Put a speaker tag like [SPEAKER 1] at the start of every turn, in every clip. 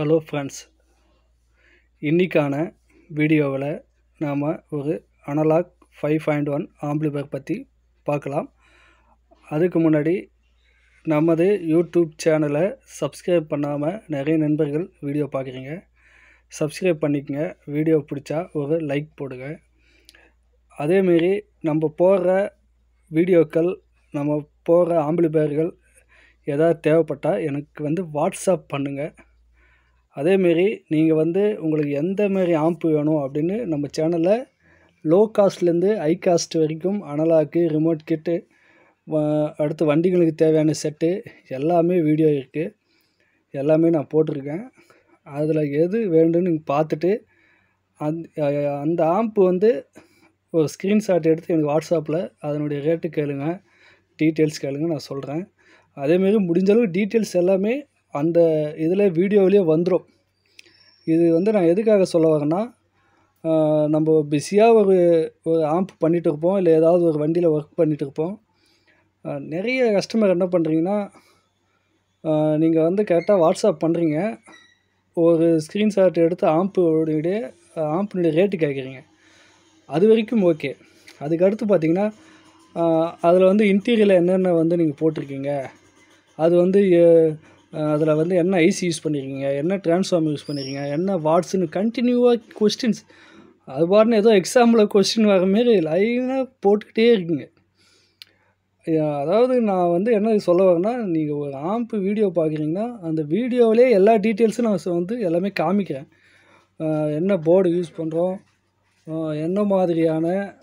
[SPEAKER 1] Hello friends இன்றைக்கான வீடியோவில் நாம் ஒரு analog five point one amplifier பற்றி பார்க்கலாம் அதுக்கு முன்னாடி நமது யூடியூப் சேனலை சப்ஸ்கிரைப் பண்ணாமல் நிறைய நண்பர்கள் வீடியோ பார்க்குறீங்க சப்ஸ்கிரைப் பண்ணிக்கங்க வீடியோ பிடிச்சா ஒரு லைக் போடுங்க அதேமாரி நம்ம போடுற வீடியோக்கள் நம்ம போடுற ஆம்பிளிபேர்கள் ஏதாவது தேவைப்பட்டால் எனக்கு வந்து வாட்ஸ்அப் பண்ணுங்கள் அதேமாரி நீங்கள் வந்து உங்களுக்கு எந்த மாரி ஆம்ப் வேணும் அப்படின்னு நம்ம சேனலில் லோ காஸ்ட்லேருந்து ஹை காஸ்ட் வரைக்கும் அனலாக்கு ரிமோட் கிட்டு அடுத்து வண்டிகளுக்கு தேவையான செட்டு எல்லாமே வீடியோ இருக்குது எல்லாமே நான் போட்டிருக்கேன் அதில் எது வேண்டும்னு நீங்கள் பார்த்துட்டு அந்த அந்த ஆம்ப் வந்து ஒரு ஸ்க்ரீன்ஷாட் எடுத்து எனக்கு வாட்ஸ்அப்பில் அதனுடைய ரேட்டு கேளுங்க டீட்டெயில்ஸ் கேளுங்க நான் சொல்கிறேன் அதேமாரி முடிஞ்சளவு டீட்டெயில்ஸ் எல்லாமே அந்த இதில் வீடியோவிலே வந்துடும் இது வந்து நான் எதுக்காக சொல்ல வரேன்னா நம்ம பிஸியாக ஒரு ஒரு ஆம்ப் பண்ணிகிட்டு இருப்போம் இல்லை ஏதாவது ஒரு வண்டியில் ஒர்க் பண்ணிகிட்டு இருப்போம் நிறைய கஸ்டமர் என்ன பண்ணுறீங்கன்னா நீங்கள் வந்து கரெக்டாக வாட்ஸ்அப் பண்ணுறீங்க ஒரு ஸ்க்ரீன்ஷாட் எடுத்து ஆம்புடைய ஆம்பினுடைய ரேட்டு கேட்குறீங்க அது வரைக்கும் ஓகே அதுக்கு அடுத்து பார்த்தீங்கன்னா அதில் வந்து இன்டீரியரில் என்னென்ன வந்து நீங்கள் போட்டிருக்கீங்க அது வந்து அதில் வந்து என்ன ஐசி யூஸ் பண்ணியிருக்கீங்க என்ன ட்ரான்ஸ்ஃபார்மர் யூஸ் பண்ணியிருக்கீங்க என்ன வாட்ஸ்னு கண்டினியூவாக கொஸ்டின்ஸ் அது பாட்டுன்னு ஏதோ எக்ஸாம்பிள் கொஸ்டின் வர மாரி லைனாக போட்டுக்கிட்டே இருக்குங்க அதாவது நான் வந்து என்ன சொல்ல வரேன்னா நீங்கள் ஒரு ஆம்ப் வீடியோ பார்க்குறீங்கன்னா அந்த வீடியோவிலே எல்லா டீட்டெயில்ஸும் நான் வந்து எல்லாமே காமிக்கிறேன் என்ன போர்டு யூஸ் பண்ணுறோம் என்ன மாதிரியான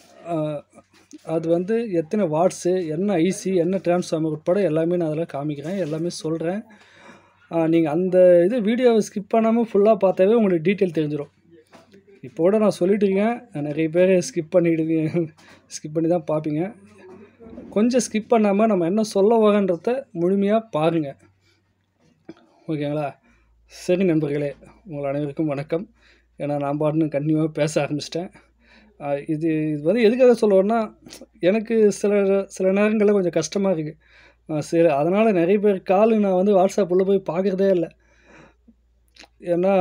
[SPEAKER 1] அது வந்து எத்தனை வாட்ஸு என்ன ஐசி என்ன டிரான்ஸ்ஃபார்மர் உட்பட எல்லாமே நான் அதில் காமிக்கிறேன் எல்லாமே சொல்கிறேன் நீங்கள் அந்த இது வீடியோவை ஸ்கிப் பண்ணாமல் ஃபுல்லாக பார்த்தாவே உங்களுக்கு டீட்டெயில் தெரிஞ்சிடும் இப்போட நான் சொல்லிட்டு இருக்கேன் நிறைய பேர் ஸ்கிப் பண்ணிவிடுவீங்க ஸ்கிப் பண்ணி தான் பார்ப்பீங்க கொஞ்சம் ஸ்கிப் பண்ணாமல் நம்ம என்ன சொல்ல வரன்றத முழுமையாக பாருங்கள் ஓகேங்களா சரி நண்பர்களே உங்கள் அனைவருக்கும் வணக்கம் ஏன்னா நான் பாட்டுன்னு கண்டினியூவாக பேச ஆரம்பிச்சிட்டேன் இது இது வந்து எதுக்காக சொல்லுவேன்னா எனக்கு சில சில நேரங்களில் கொஞ்சம் கஷ்டமாக இருக்குது சரி அதனால் நிறைய பேர் கால் நான் வந்து வாட்ஸ்அப் உள்ளே போய் பார்க்குறதே இல்லை ஏன்னா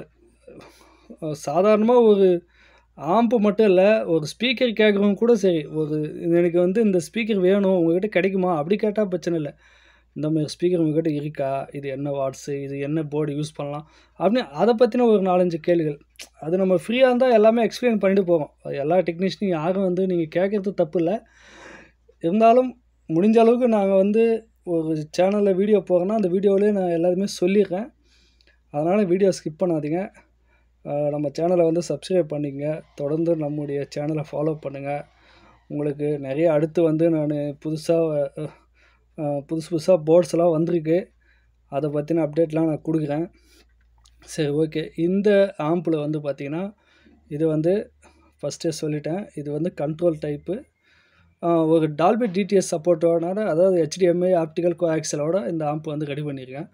[SPEAKER 1] சாதாரணமாக ஒரு ஆம்பு மட்டும் இல்லை ஒரு ஸ்பீக்கர் கேட்குறவங்க கூட சரி ஒரு எனக்கு வந்து இந்த ஸ்பீக்கர் வேணும் உங்கள்கிட்ட கிடைக்குமா அப்படி கேட்டால் பிரச்சனை இல்லை இந்த மாதிரி ஸ்பீக்கர் உங்கள்கிட்ட இருக்கா இது என்ன வாட்ஸு இது என்ன போர்டு யூஸ் பண்ணலாம் அப்படின்னு அதை பற்றின ஒரு நாலஞ்சு கேள்விகள் அது நம்ம ஃப்ரீயாக இருந்தால் எல்லாமே எக்ஸ்பிளைன் பண்ணிட்டு போகிறோம் எல்லா டெக்னீஷியனையும் யாரும் வந்து நீங்கள் கேட்குறது தப்பு இல்லை இருந்தாலும் முடிஞ்ச அளவுக்கு நாங்கள் வந்து ஒரு சேனலில் வீடியோ போகிறோன்னா அந்த வீடியோவிலே நான் எல்லாருமே சொல்லிடுறேன் அதனால் வீடியோ ஸ்கிப் பண்ணாதீங்க நம்ம சேனலை வந்து சப்ஸ்கிரைப் பண்ணிக்கங்க தொடர்ந்து நம்முடைய சேனலை ஃபாலோ பண்ணுங்கள் உங்களுக்கு நிறைய அடுத்து வந்து நான் புதுசாக புதுசு புதுசாக போர்ட்ஸ் எல்லாம் வந்திருக்கு அதை பற்றின அப்டேட்லாம் நான் கொடுக்குறேன் சரி ஓகே இந்த ஆம்பில் வந்து பார்த்திங்கன்னா இது வந்து ஃபஸ்ட்டே சொல்லிட்டேன் இது வந்து கண்ட்ரோல் டைப்பு ஒரு டால்பி டிடிஎஸ் சப்போர்ட்டோட அதாவது ஹெச்டிஎம்ஐ ஆப்டிக்கல் கோஆக்சலோட இந்த ஆம்ப் வந்து ரெடி பண்ணியிருக்கேன்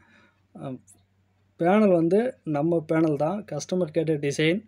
[SPEAKER 1] பேனல் வந்து நம்ம பேனல் தான் கஸ்டமர் கேட்ட டிசைன்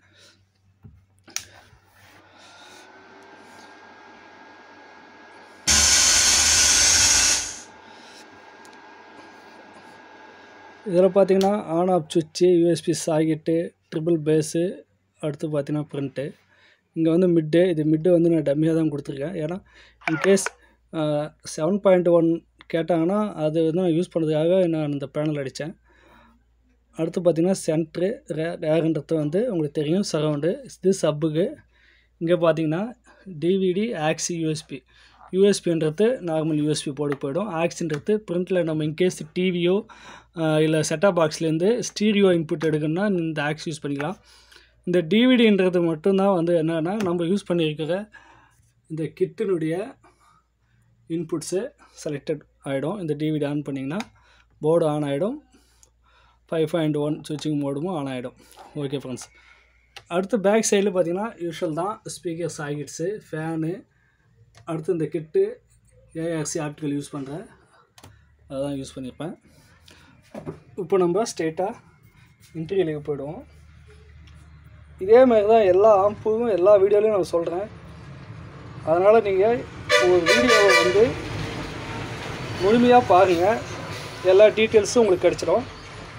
[SPEAKER 1] இதில் பார்த்தீங்கன்னா ஆன் ஆஃப் சுவிட்சு யூஎஸ்பி சாக்கெட்டு ட்ரிபிள் பேஸு அடுத்து பார்த்தீங்கன்னா ப்ரிண்ட்டு இங்கே வந்து மிட்டு இது மிட்டு வந்து நான் டம்மியாக தான் கொடுத்துருக்கேன் ஏன்னா இன்கேஸ் செவன் பாயிண்ட் ஒன் கேட்டாங்கன்னா அது வந்து நான் யூஸ் பண்ணுறதுக்காக நான் இந்த பேனல் அடித்தேன் அடுத்து பார்த்திங்கன்னா சென்ட்ரு ரே ரேகன்றது வந்து உங்களுக்கு தெரியும் சரவுண்டு இது சப்புக்கு இங்கே பார்த்தீங்கன்னா டிவிடி ஆக்சி யூஎஸ்பி யூஎஸ்பின்றது நார்மல் யூஎஸ்பி போர்டு போயிடும் ஆக்சின்றது பிரிண்டில் நம்ம இன்கேஸ் டிவியோ இல்லை செட்டாப் பாக்ஸ்லேருந்து ஸ்டீரியோ இன்புட் எடுக்கணும்னா இந்த ஆக்ஸ் யூஸ் பண்ணிக்கலாம் இந்த டிவிடின்றது மட்டும்தான் வந்து என்னென்னா நம்ம யூஸ் பண்ணியிருக்கிற இந்த கிட்டினுடைய இன்புட்ஸு செலக்டட் ஆகிடும் இந்த டிவிடி ஆன் பண்ணிங்கன்னா போர்டு ஆன் ஆகிடும் ஃபைவ் பாயிண்ட் ஒன் சுவிட்சிங் மோடும் ஆன் ஆகிடும் ஓகே ஃப்ரெண்ட்ஸ் அடுத்து பேக் சைடில் பார்த்தீங்கன்னா யூஷுவல் தான் ஸ்பீக்கர் சாக்கெட்ஸு ஃபேனு அடுத்து இந்த கிட்டு ஏஆர்சி ஆப்டிக்கல் யூஸ் பண்ணுறேன் அதுதான் யூஸ் பண்ணியிருப்பேன் இப்போ நம்ம ஸ்ட்ரெயிட்டாக இன்டீரியலுக்கு போயிடுவோம் இதே மாதிரி தான் எல்லா ஆம்பும் எல்லா வீடியோலையும் நான் சொல்கிறேன் அதனால் நீங்கள் ஒரு வீடியோவை வந்து முழுமையாக பாருங்கள் எல்லா டீட்டெயில்ஸும் உங்களுக்கு கிடச்சிடும்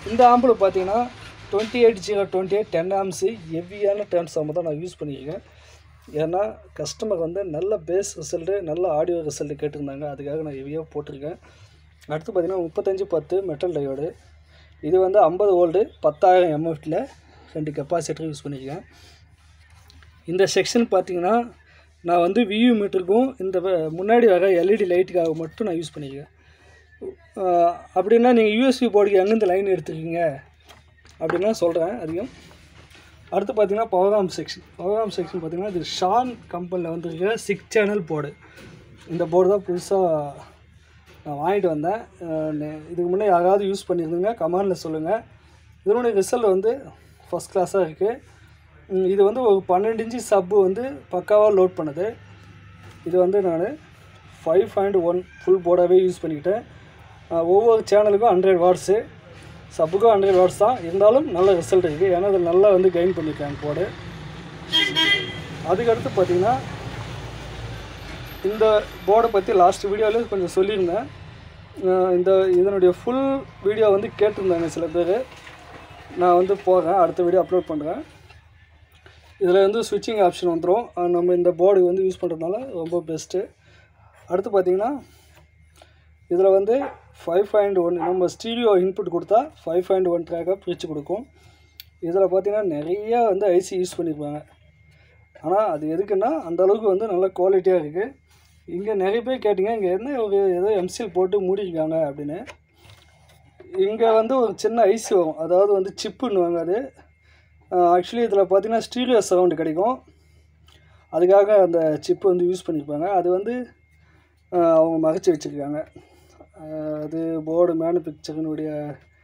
[SPEAKER 1] இந்த ஆம்பில் பார்த்தீங்கன்னா twenty eight zero twenty eight ten amps ஹெவியான ட்ரான்ஸ்ஃபார்மர் தான் நான் யூஸ் பண்ணியிருக்கேன் ஏன்னா கஸ்டமர் வந்து நல்ல பேஸ் ரிசல்ட்டு நல்ல ஆடியோ ரிசல்ட்டு கேட்டிருந்தாங்க அதுக்காக நான் ஹெவியாக போட்டிருக்கேன் அடுத்து பார்த்தீங்கன்னா முப்பத்தஞ்சு பத்து மெட்டல் டயோடு இது வந்து ஐம்பது வோல்டு பத்தாயிரம் எம்எஃப்டில் ரெண்டு கெப்பாசிட்டர் யூஸ் பண்ணியிருக்கேன் இந்த செக்ஷன் பார்த்தீங்கன்னா நான் வந்து வியூ மீட்டருக்கும் இந்த வ- முன்னாடி வர எல்இடி லைட்டுக்காக மட்டும் நான் யூஸ் பண்ணியிருக்கேன் ஆஹ் அப்படின்னா நீங்கள் யூஎஸ்பி போர்டுக்கு எங்கேருந்து லைன் எடுத்துருக்கீங்க அப்படின்னா சொல்கிறேன் அதிகம் அடுத்து பார்த்தீங்கன்னா பவர்ஆம் செக்ஷன் பவர்ஆம் செக்ஷன் பார்த்தீங்கன்னா இது ஷான் கம்பெனியில் வந்துருக்க சிக்ஸ் சேனல் போர்டு இந்த போர்டு தான் புதுசாக நான் வாங்கிட்டு வந்தேன் அஹ் நெ- இதுக்கு முன்னே யாராவது யூஸ் பண்ணியிருந்தீங்க கமெண்டில் சொல்லுங்கள் இதனுடைய ரிசல்ட் வந்து ஃபஸ்ட் கிளாஸாக இருக்குது இது வந்து ஒரு பன்னெண்டு இன்ச்சு சப்பு வந்து பக்காவாக லோட் பண்ணுது இது வந்து நான் ஃபைவ் பாயிண்ட் ஒன் ஃபுல் போர்டாகவே யூஸ் பண்ணிக்கிட்டேன் அஹ் ஒவ்வொரு சேனலுக்கும் ஹண்ட்ரட் வாட்ஸு சப்புக்கும் ஹண்ட்ரட் வாட்ஸ் தான் இருந்தாலும் நல்ல ரிசல்ட் இருக்குது ஏன்னா இது நல்லா வந்து கெயின் பண்ணியிருக்காங்க போர்டு அதுக்கடுத்து பார்த்தீங்கன்னா இந்த போர்டை பற்றி லாஸ்ட் வீடியோவில் கொஞ்சம் சொல்லியிருந்தேன் அஹ் இந்த இதனுடைய ஃபுல் வீடியோ வந்து கேட்டிருந்தாங்க சில பேர் நான் வந்து போடுறேன் அடுத்த வீடியோ அப்லோட் பண்ணுறேன் இதில் வந்து ஸ்விட்சிங் ஆப்ஷன் வந்துடும் நம்ம இந்த போர்டு வந்து யூஸ் பண்ணுறதுனால ரொம்ப பெஸ்ட்டு அடுத்து பார்த்தீங்கன்னா இதில் வந்து ஃபைவ் பாயிண்ட் ஒன் நம்ம ஸ்டீரியோ இன்புட் கொடுத்தா ஃபைவ் பாயிண்ட் ஒன் ட்ராக்காக பிரித்து கொடுக்கும் இதில் பார்த்தீங்கன்னா நிறையா வந்து ஐசி யூஸ் பண்ணியிருப்பாங்க ஆனால் அது எதுக்குன்னா அந்த அளவுக்கு வந்து நல்ல குவாலிட்டியாக இருக்குது இங்கே நிறைய பேர் கேட்டிங்க இங்கே என்ன ஒரு ஏதோ எம்சிஎல் போட்டு மூடிருக்காங்க அப்படின்னு இங்கே வந்து ஒரு சின்ன ஐசி வரும் அதாவது வந்து சிப்புன்னுவாங்க அது ஆக்சுவலி இதில் பார்த்தீங்கன்னா ஸ்டீரியோ சவுண்டு கிடைக்கும் அதுக்காக அந்த சிப்பு வந்து யூஸ் பண்ணியிருப்பாங்க அது வந்து ஆஹ், அவங்க மறைச்சி வச்சுருக்காங்க அது போர்டு மேனுஃபேக்சரினுடைய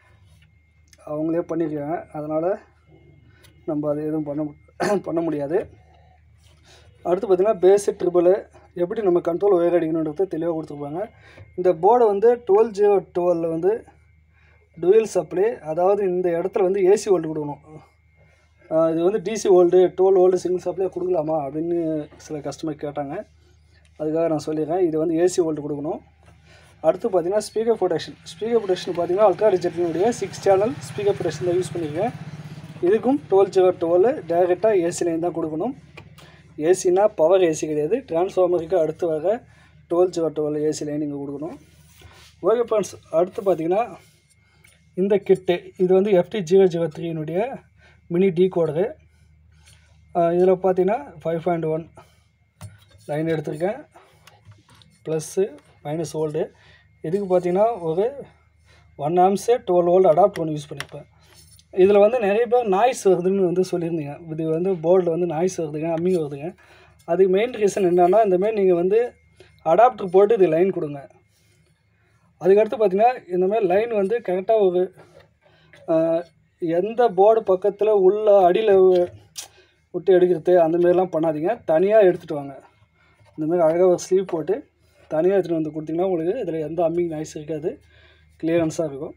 [SPEAKER 1] அவங்களே பண்ணியிருக்காங்க அதனால் நம்ம அது எதுவும் பண்ண மு- பண்ண முடியாது அடுத்து பார்த்திங்கன்னா பேசிக் ட்ரிபிள் எப்படி நம்ம கண்ட்ரோல் ஒயர் அடிக்கணுன்றது தெளிவாக கொடுத்துருப்பாங்க இந்த போர்டை வந்து டுவெல் ஜீரோ டுவெலில் வந்து டுவெல் சப்ளை அதாவது இந்த இடத்துல வந்து ஏசி வோல்டு கொடுக்கணும் ஆஹ் இது வந்து DC volt twelve volt single supply கொடுக்கலாமா அப்படின்னு சில கஸ்டமர் கேட்டாங்க அதுக்காக நான் சொல்லிடுறேன் இது வந்து ஏசி வோல்டு கொடுக்கணும் அடுத்து பார்த்தீங்கன்னா ஸ்பீக்கர் ப்ரொடக்ஷன் ஸ்பீக்கர் ப்ரொடக்ஷன் பார்த்தீங்கன்னா அல்ட்ரா ரிஜெக்டினுடைய சிக்ஸ் சேனல் ஸ்பீக்கர் ப்ரொடக்ஷன் தான் யூஸ் பண்ணியிருக்கேன் இதுக்கும் டுவெல் ஜீரோ டுவெல் டேரெக்டாக ஏசி லைன் தான் கொடுக்கணும் ஏசினா பவர் ஏசி கிடையாது டிரான்ஸ்ஃபார்மருக்கு அடுத்து வர twelve zero twelve AC line இங்கே கொடுக்கணும் ஓகே ஃப்ரெண்ட்ஸ் அடுத்து பார்த்தீங்கன்னா இந்த கிட்டு இது வந்து எஃப்டி ஜீரோ ஜீரோ த்ரீனுடைய மினி டீ கோடரு இதில் பார்த்தீங்கன்னா ஃபைவ் பாயிண்ட் ஒன் லைன் எடுத்திருக்கேன் ப்ளஸ்ஸு மைனஸ் வோல்டு இதுக்கு பார்த்தீங்கன்னா ஒரு one amps twelve volt adapt ஒன்று யூஸ் பண்ணியிருப்பேன் இதில் வந்து நிறைய பேர் நாய்ஸ் வருதுன்னு வந்து சொல்லியிருந்தீங்க இது வந்து போர்டில் வந்து நாய்ஸ் வருதுங்க அம்மிங் வருதுங்க அதுக்கு மெயின் ரீசன் என்னன்னா இந்தமாரி நீங்கள் வந்து அடாப்டர் போட்டு இது லைன் கொடுங்க அதுக்கடுத்து பார்த்தீங்கன்னா இந்தமாதிரி லைன் வந்து கரெக்டாக ஒரு ஆஹ், எந்த போர்டு பக்கத்தில் உள்ள அடியில் விட்டு எடுக்கிறது அந்த மாதிரிலாம் பண்ணாதீங்க தனியாக எடுத்துகிட்டு வாங்க இந்த மாதிரி அழகாக ஒரு ஸ்லீவ் போட்டு தனியாக எடுத்துகிட்டு வந்து கொடுத்தீங்கன்னா உங்களுக்கு இதில் எந்த அம்மிங் நாய்ஸ் இருக்காது கிளியரன்ஸாக இருக்கும்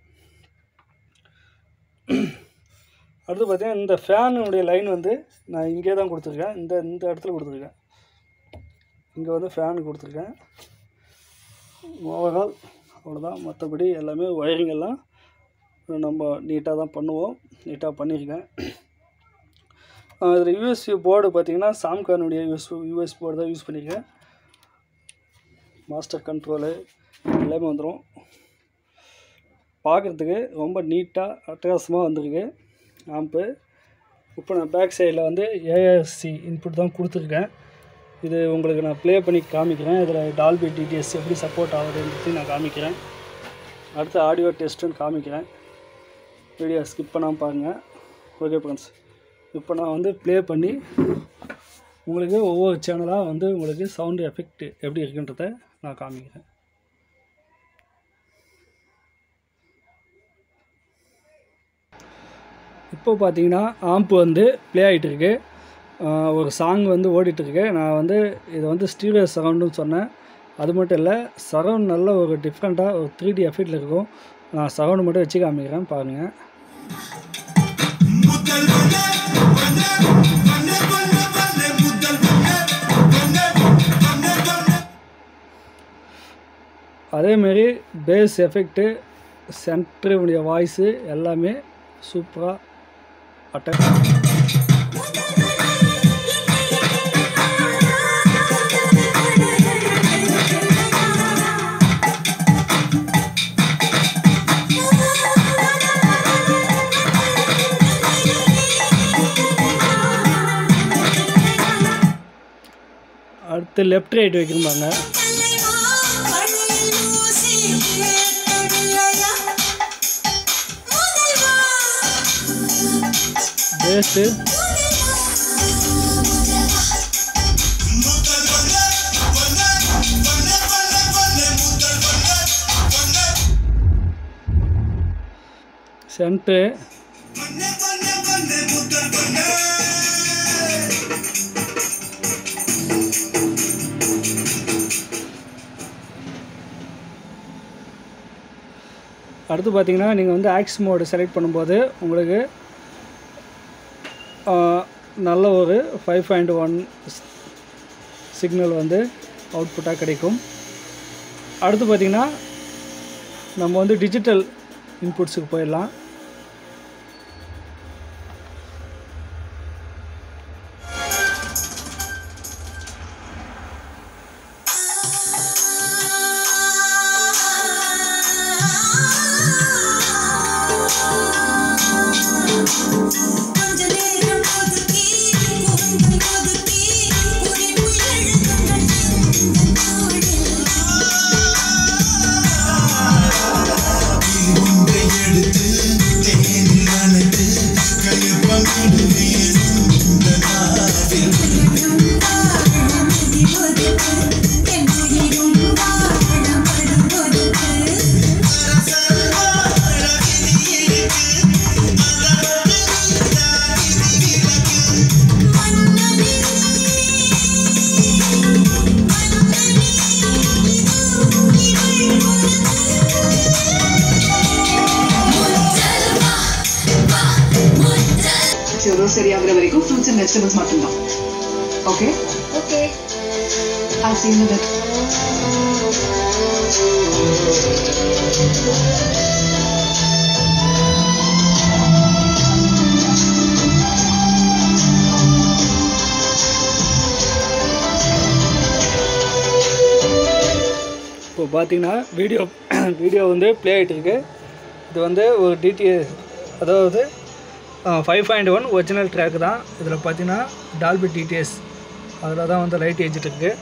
[SPEAKER 1] அடுத்து பார்த்தீங்கன்னா இந்த ஃபேனுடைய லைன் வந்து நான் இங்கே தான் கொடுத்துருக்கேன் இந்த இந்த இடத்துல கொடுத்துருக்கேன் இங்கே வந்து ஃபேன் கொடுத்துருக்கேன் ஓவரால் அவ்வளோதான் மற்றபடி எல்லாமே ஒயரிங் எல்லாம் நம்ம நீட்டாக தான் பண்ணுவோம் நீட்டாக பண்ணியிருக்கேன் இதில் யூஎஸ்பி போர்டு பார்த்தீங்கன்னா சாம்கானுடைய யூஎஸ் யூஎஸ் போர்டு தான் யூஸ் பண்ணியிருக்கேன் மாஸ்டர் கண்ட்ரோலு எல்லாமே வந்துடும் பார்க்குறதுக்கு ரொம்ப நீட்டாக அட்டகாசமாக வந்திருக்கு ஆம்பு இப்போ நான் பேக் சைடில் வந்து ஏஎஸ்சி இன்புட் தான் கொடுத்துருக்கேன் இது உங்களுக்கு நான் ப்ளே பண்ணி காமிக்கிறேன் இதில் டால்பி டிடிஎஸ் எப்படி சப்போர்ட் ஆகுதுன்றது நான் காமிக்கிறேன் அடுத்து ஆடியோ டெஸ்ட்டுன்னு காமிக்கிறேன் வீடியோ ஸ்கிப் பண்ணாமல் பாருங்கள் ஓகே ஃப்ரெண்ட்ஸ் இப்போ நான் வந்து ப்ளே பண்ணி உங்களுக்கு ஒவ்வொரு சேனலாக வந்து உங்களுக்கு சவுண்டு எஃபெக்ட் எப்படி இருக்குன்றத நான் காமிக்கிறேன் இப்போ பார்த்தீங்கன்னா ஆம்ப் வந்து ப்ளே ஆகிட்டு இருக்கு ஆஹ் ஒரு சாங் வந்து ஓடிட்டு இருக்கு நான் வந்து இதை வந்து ஸ்டீரியோ சரவுண்டுன்னு சொன்னேன் அது மட்டும் இல்லை சரவுண்ட் நல்ல ஒரு டிஃப்ரெண்ட்டாக ஒரு த்ரீ டி எஃபெக்டில் இருக்கும் நான் சரவுண்டு மட்டும் வச்சு காமிக்கிறேன் பாருங்கள் அதேமாரி பேஸ் எஃபெக்ட்டு சென்டருடைய வாய்ஸு எல்லாமே சூப்பராக அட்டாக் அடுத்து லெஃப்ட் ரைட் வைக்கணும்பாங்க பேஸு சென்ட்டு அடுத்து பார்த்தீங்கன்னா நீங்கள் வந்து ஆக்ஸ் மோடு செலக்ட் பண்ணும்போது உங்களுக்கு ஆ, நல்ல ஒரு ஃபைவ் பாயிண்ட் ஒன் சிக்னல் வந்து அவுட்புட்டாக கிடைக்கும் அடுத்து பார்த்திங்கன்னா நம்ம வந்து டிஜிட்டல் இன்புட்ஸுக்கு போயிடலாம்
[SPEAKER 2] சரி சரியாகிற வரைக்கும் ஃப்ரூட்ஸ் அண்ட் வெஜிடபிள்ஸ் மட்டும்தான் okay
[SPEAKER 3] okay
[SPEAKER 2] I'll see you in a bit.
[SPEAKER 1] இப்போ பார்த்தீங்கன்னா வீடியோ வீடியோ வந்து ப்ளே ஆகிட்டு இருக்கு இது வந்து ஒரு டிடிஎஸ் அதாவது five point one original track தான் இதில் பார்த்தீங்கன்னா டால்பி டிடிஎஸ் அதில் தான் வந்து லைட் ஏஜிட்டு இருக்கு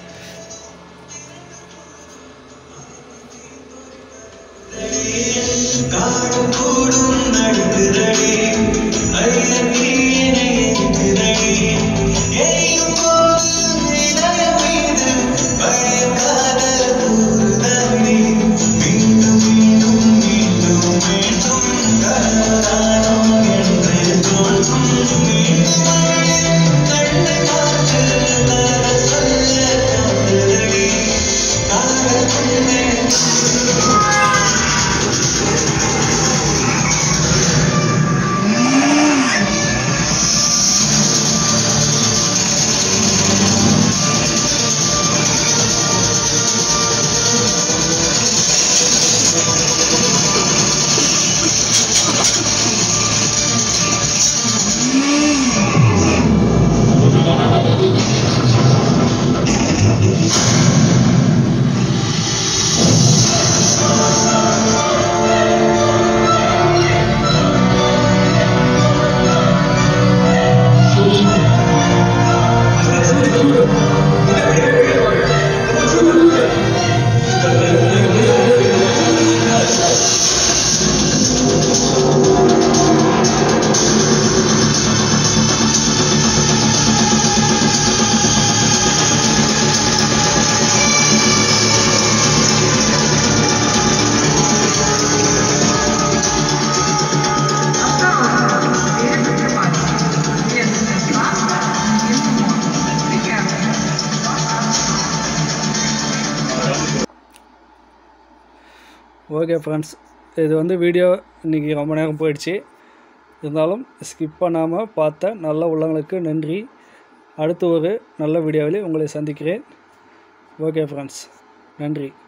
[SPEAKER 1] ஓகே ஃப்ரெண்ட்ஸ் இது வந்து வீடியோ இன்றைக்கி ரொம்ப நேரம் போயிடுச்சு இருந்தாலும் ஸ்கிப் பண்ணாமல் பார்த்த நல்ல உள்ளங்களுக்கு நன்றி அடுத்து ஒரு நல்ல வீடியோவில் உங்களை சந்திக்கிறேன் ஓகே ஃப்ரெண்ட்ஸ் நன்றி